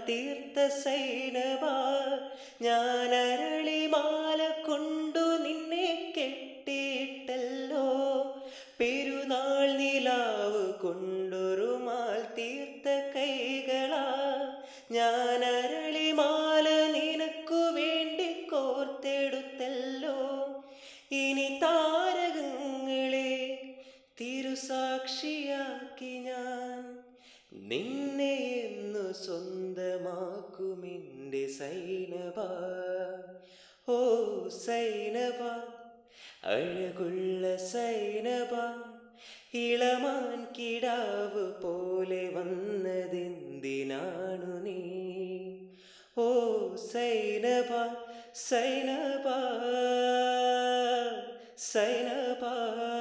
തീർത്ത സൈനവ ഞാൻ അരളിമാല കൊണ്ടു നിന്നെ കെട്ടിയിട്ടല്ലോ പെരുന്നാൾ നിലാവ് കൊണ്ടൊരുമാൽ തീർത്ത കൈകളാ ഞാൻ അരളിമാല നിനക്കു വേണ്ടി കോർത്തെടുത്തല്ലോ ഇനി താരകങ്ങളെ തിരുസാക്ഷിയാക്കി ഞാൻ നിന്നെ എന്നു സ്വന്തമാക്കുമെൻ്റെ സൈനബ ഓ സൈനബ അഴകുള്ള സൈനബ ഇളമാൻ കിടാവ് പോലെ വന്നതെന്തിനാണു നീ ഓ സൈനബ സൈനബ സൈനബ